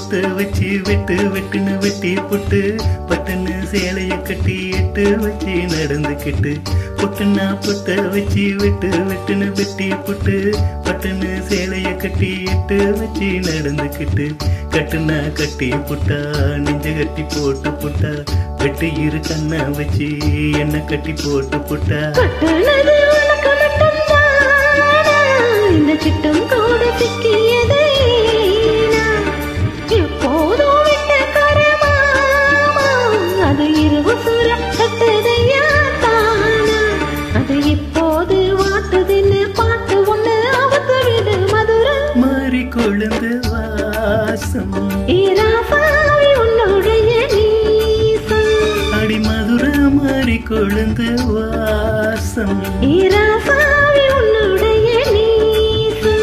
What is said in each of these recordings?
பொட்டு வச்சு வெட்டு வெட்டுன்னு வெட்டி புட்டு பட்டுன்னு சேலைய கட்டி எட்டு வச்சு நடந்துக்கிட்டு பொட்டுன்னா பொட்ட வச்சு வெட்டு வெட்டுன்னு வெட்டி புட்டு பட்டுன்னு சேலைய கட்டி எட்டு வச்சு நடந்துக்கிட்டு கட்டுனா கட்டி புட்டா நெஞ்ச கட்டி போட்டு புட்டா வெட்டு இரு கண்ணை வச்சு என்ன கட்டி போட்டு புட்டா கட்டுனது உனக்கு மட்டும்தானா? இந்த சிட்டம் கூட சிக்கியது ஏனா? எப்போதும் வெட்டக்கார மாமா, அது இரவு சுர கட்டுதையா தானா? அது இப்போது வாட்டுதுன்னு பாட்டு ஒண்ணு அவத்து விடு மதுரை மாறி கொழுந்து வாசம் ஈராசாவி உன்னுடைய நீசம் அடி மதுரை மாறி கொழுந்து வாசம் ஈராசாவி உன்னுடைய நீசம்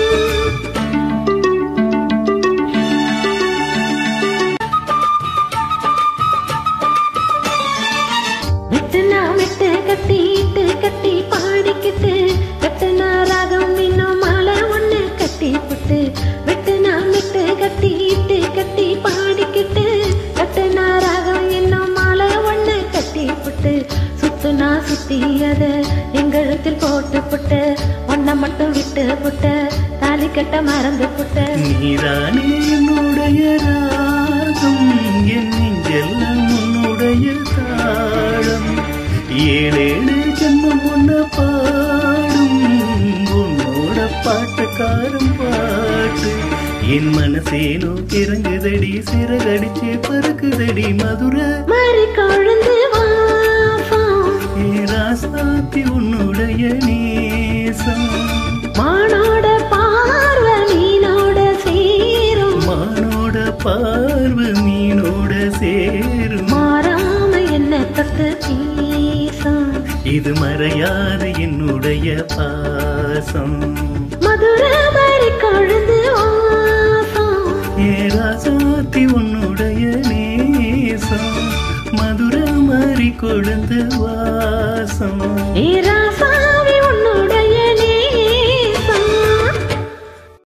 வெட்டுனா மெட்டு கட்டிட்டு கட்டி பாடிக்கிட்டு கட்டுனா ராகம் இன்னும் மாலை ஒண்ணு கட்டி புட்டு வெட்டுனா மெட்டு கட்டிட்டு கட்டி பாடிக்கிட்டு கட்டுனா ராகம் இன்னும் மாலை ஒண்ணு கட்டி புட்டு சுத்துனா சுத்தி அத எங்களுத்தில் போட்டு புட்டு ஒன்ன மட்டும் விட்டு புட்ட தாலி கட்ட மறந்து புட்ட நீதானே என்னுடைய ராகம் என் நெஞ்செல்லாம் உன்னுடைய தாளம் ஏழேழு ஜென்மம் உன்ன பாடும் உன்னோட பாட்டுக்காரும் பாட்டு என் மனசேனோ கிறங்குதடி சிறகடிச்சு பறக்குதடி மதுரை மாறி கொழுந்து வாசம் ஏ ராசாத்தி உன்னுடைய நேசம் மானோட பார்வை மீனோட சேரும் மானோட பார்வை மீனோட சேரும் மாறாம என்ன தொட்டு பேசும் இது மறையாத என்னுடைய பாசம் மதுரை மாறி கொழுந்து வாசம் ஏராசாத்தி உன்னுடைய நேசம் மதுரை மாறி கொழுந்து வாசம் ஈராசாவி உன்னோட